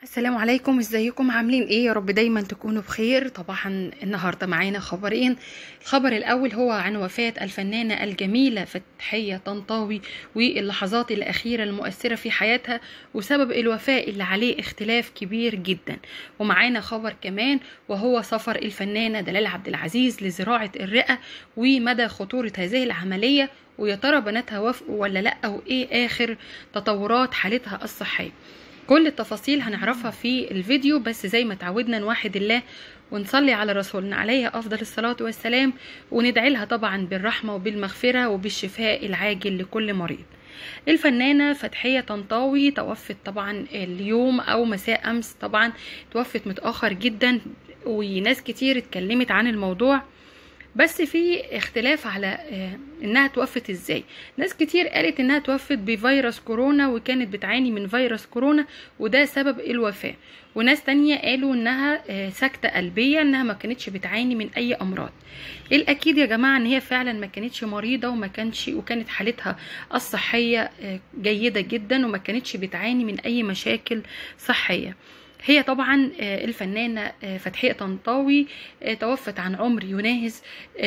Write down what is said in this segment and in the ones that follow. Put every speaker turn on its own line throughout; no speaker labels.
السلام عليكم ازيكم عاملين ايه يا رب دايما تكونوا بخير طبعا النهارده معانا خبرين الخبر الاول هو عن وفاه الفنانه الجميله فتحيه طنطاوي واللحظات الاخيره المؤثره في حياتها وسبب الوفاه اللي عليه اختلاف كبير جدا ومعانا خبر كمان وهو سفر الفنانه دلال عبد العزيز لزراعه الرئه ومدى خطوره هذه العمليه ويا ترى بناتها وافقوا ولا لا وايه اخر تطورات حالتها الصحيه كل التفاصيل هنعرفها في الفيديو بس زي ما تعودنا نوحد الله ونصلي على رسولنا عليه أفضل الصلاة والسلام وندعي لها طبعا بالرحمة وبالمغفرة وبالشفاء العاجل لكل مريض الفنانة فتحية طنطاوي توفت طبعا اليوم أو مساء أمس طبعا توفت متأخر جدا وناس كتير اتكلمت عن الموضوع بس في اختلاف على انها توفت ازاي ناس كتير قالت انها توفت بفيروس كورونا وكانت بتعاني من فيروس كورونا وده سبب الوفاة وناس تانية قالوا انها سكتة قلبية انها ما كانتش بتعاني من اي امراض الاكيد يا جماعة ان هي فعلا ما كانتش مريضة وما كانش وكانت حالتها الصحية جيدة جدا وما كانتش بتعاني من اي مشاكل صحية هي طبعا الفنانة فتحية طنطاوي توفت عن عمر يناهز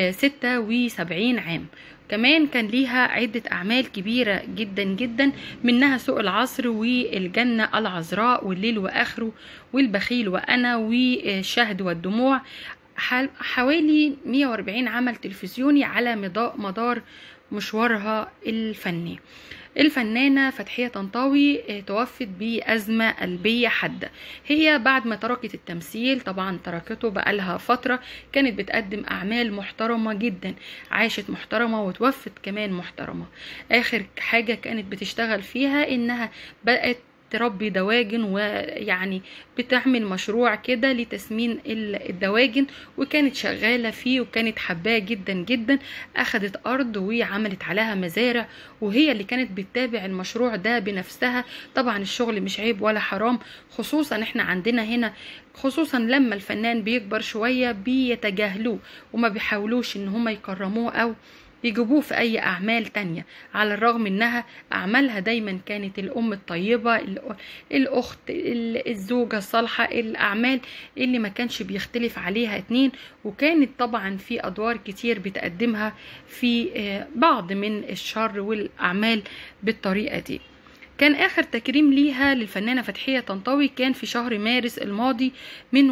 76 عام كمان كان ليها عدة أعمال كبيرة جدا جدا منها سوق العصر والجنة العذراء والليل وآخره والبخيل وأنا والشهد والدموع حوالي 140 عمل تلفزيوني على مدار مشوارها الفني الفنانة فتحية طنطاوي توفت بأزمة قلبية حادة هي بعد ما تركت التمثيل طبعا تركته بقالها فترة كانت بتقدم أعمال محترمة جدا عاشت محترمة وتوفت كمان محترمة آخر حاجة كانت بتشتغل فيها إنها بقت تربي دواجن ويعني بتعمل مشروع كده لتسمين الدواجن وكانت شغالة فيه وكانت حباه جدا جدا أخدت أرض وعملت عليها مزارع وهي اللي كانت بتتابع المشروع ده بنفسها طبعا الشغل مش عيب ولا حرام خصوصا احنا عندنا هنا خصوصا لما الفنان بيكبر شوية بيتجاهلوه وما بيحاولوش ان هم يكرموه او يجيبوه في أي أعمال تانية على الرغم إنها أعمالها دايما كانت الأم الطيبة الأخت الزوجة الصالحة الأعمال اللي ما كانش بيختلف عليها اتنين وكانت طبعا في أدوار كتير بتقدمها في بعض من الشر والأعمال بالطريقة دي كان اخر تكريم ليها للفنانه فتحيه طنطاوي كان في شهر مارس الماضي من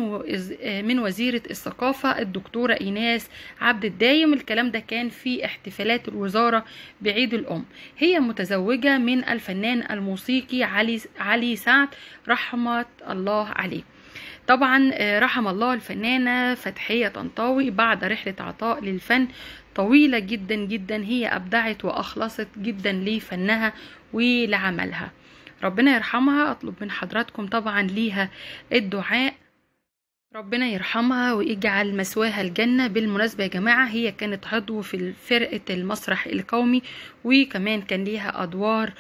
من وزيره الثقافه الدكتوره ايناس عبد الدايم الكلام ده كان في احتفالات الوزاره بعيد الام هي متزوجه من الفنان الموسيقي علي علي سعد رحمه الله عليه طبعا رحم الله الفنانة فتحية طنطاوي بعد رحلة عطاء للفن طويلة جدا جدا هي أبدعت وأخلصت جدا لفنها ولعملها ربنا يرحمها أطلب من حضراتكم طبعا ليها الدعاء ربنا يرحمها ويجعل مسواها الجنة بالمناسبة يا جماعة هي كانت عضو في فرقة المسرح القومي وكمان كان ليها أدوار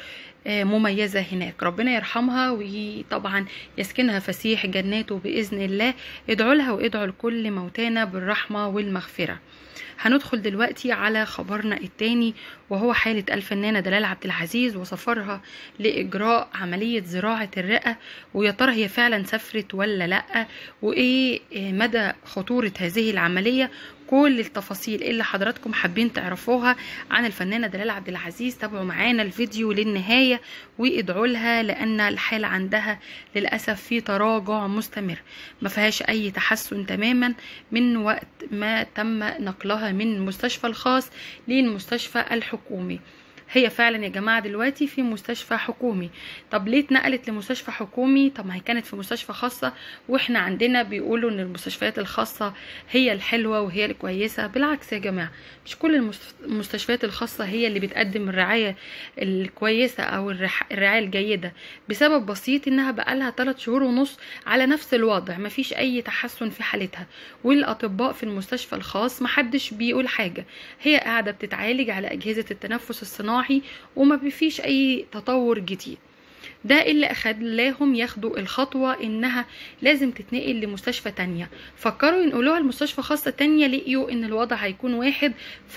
مميزة هناك ربنا يرحمها وطبعا يسكنها فسيح جناته بإذن الله ادعوا لها وادعوا لكل موتانا بالرحمة والمغفرة هندخل دلوقتي على خبرنا التاني وهو حالة الفنانة دلال عبد العزيز وسفرها لإجراء عملية زراعة الرئة ويا ترى هي فعلا سافرت ولا لأ وإيه مدى خطورة هذه العملية كل التفاصيل اللي حضراتكم حابين تعرفوها عن الفنانة دلال عبد العزيز تابعوا معانا الفيديو للنهاية وادعوا لها لأن الحالة عندها للأسف في تراجع مستمر ما فيهاش أي تحسن تماما من وقت ما تم نقلها من المستشفى الخاص للمستشفى الحكومي هي فعلا يا جماعه دلوقتي في مستشفى حكومي طب ليه اتنقلت لمستشفى حكومي طب ما هي كانت في مستشفى خاصه واحنا عندنا بيقولوا ان المستشفيات الخاصه هي الحلوه وهي الكويسه بالعكس يا جماعه مش كل المستشفيات الخاصه هي اللي بتقدم الرعايه الكويسه او الرعايه الجيده بسبب بسيط انها بقالها 3 شهور ونص على نفس الوضع مفيش اي تحسن في حالتها والاطباء في المستشفى الخاص محدش بيقول حاجه هي قاعده بتتعالج على اجهزه التنفس الصناعي الصناعي وما بفيش اي تطور جديد ده اللي خلاهم ياخدوا الخطوة انها لازم تتنقل لمستشفى تانية فكروا ينقلوها لمستشفى خاصة تانية لقيوا ان الوضع هيكون واحد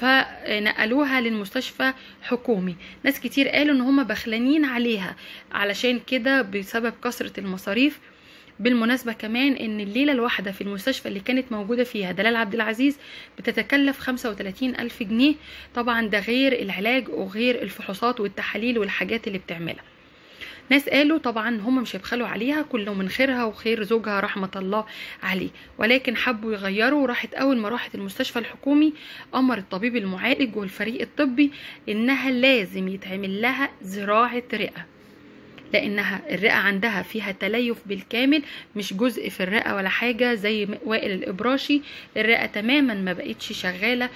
فنقلوها للمستشفى حكومي ناس كتير قالوا ان هما بخلانين عليها علشان كده بسبب كثرة المصاريف بالمناسبة كمان ان الليلة الواحدة في المستشفى اللي كانت موجودة فيها دلال عبد العزيز بتتكلف 35 ألف جنيه طبعا ده غير العلاج وغير الفحوصات والتحاليل والحاجات اللي بتعملها ناس قالوا طبعا هم مش هيبخلوا عليها كله من خيرها وخير زوجها رحمة الله عليه ولكن حبوا يغيروا وراحت أول ما راحت المستشفى الحكومي أمر الطبيب المعالج والفريق الطبي إنها لازم يتعمل لها زراعة رئة لانها الرئه عندها فيها تليف بالكامل مش جزء في الرئه ولا حاجه زي وائل الابراشي الرئه تماما ما بقتش شغاله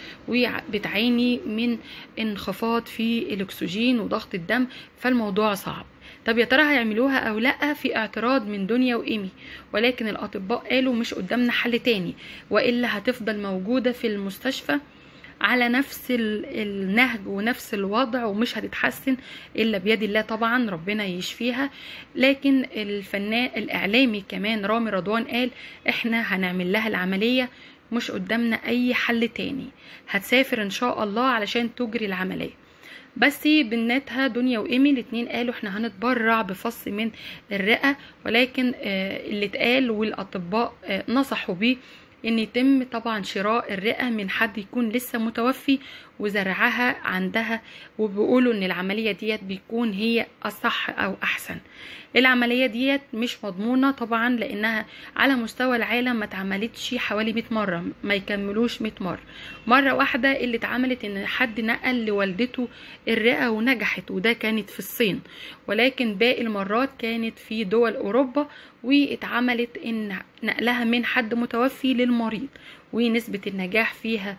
وبتعاني من انخفاض في الاكسجين وضغط الدم فالموضوع صعب طب يا ترى هيعملوها او لا في اعتراض من دنيا وايمي ولكن الاطباء قالوا مش قدامنا حل تاني والا هتفضل موجوده في المستشفى على نفس النهج ونفس الوضع ومش هتتحسن الا بيد الله طبعا ربنا يشفيها لكن الفنان الاعلامي كمان رامي رضوان قال احنا هنعمل لها العمليه مش قدامنا اي حل تاني هتسافر ان شاء الله علشان تجري العمليه بس بناتها دنيا وايمي الاتنين قالوا احنا هنتبرع بفص من الرئه ولكن اللي اتقال والاطباء نصحوا بيه ان يتم طبعا شراء الرئه من حد يكون لسه متوفي وزرعها عندها وبيقولوا ان العمليه ديت بيكون هي اصح او احسن العمليه ديت مش مضمونه طبعا لانها على مستوى العالم ما اتعملتش حوالي 100 مره ما يكملوش 100 مره مره واحده اللي اتعملت ان حد نقل لوالدته الرئه ونجحت وده كانت في الصين ولكن باقي المرات كانت في دول اوروبا واتعملت ان نقلها من حد متوفي للمريض ونسبة النجاح فيها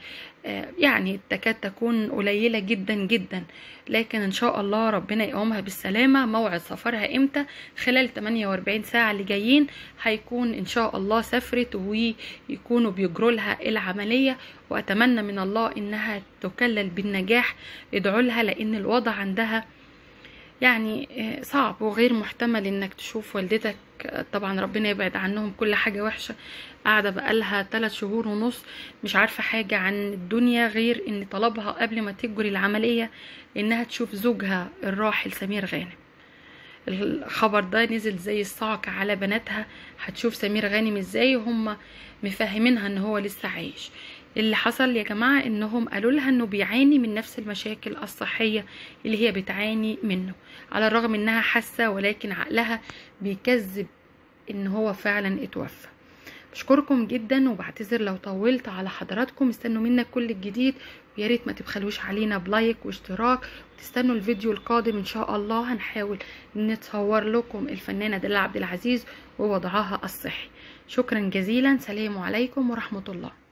يعني تكاد تكون قليلة جدا جدا لكن ان شاء الله ربنا يقومها بالسلامة موعد سفرها امتى خلال 48 ساعة اللي جايين هيكون ان شاء الله سافرت ويكونوا بيجروا لها العملية واتمنى من الله انها تكلل بالنجاح ادعوا لها لان الوضع عندها يعني صعب وغير محتمل انك تشوف والدتك طبعا ربنا يبعد عنهم كل حاجة وحشة قاعدة بقالها 3 شهور ونص مش عارفة حاجة عن الدنيا غير ان طلبها قبل ما تجري العملية انها تشوف زوجها الراحل سمير غانم الخبر ده نزل زي الصعق على بناتها هتشوف سمير غانم ازاي وهم مفهمينها ان هو لسه عايش اللي حصل يا جماعة انهم قالوا لها انه بيعاني من نفس المشاكل الصحية اللي هي بتعاني منه على الرغم انها حاسة ولكن عقلها بيكذب ان هو فعلا اتوفى بشكركم جدا وبعتذر لو طولت على حضراتكم استنوا منا كل الجديد ويا ريت ما تبخلوش علينا بلايك واشتراك وتستنوا الفيديو القادم ان شاء الله هنحاول نتصور لكم الفنانة دلال عبد العزيز ووضعها الصحي شكرا جزيلا سلام عليكم ورحمة الله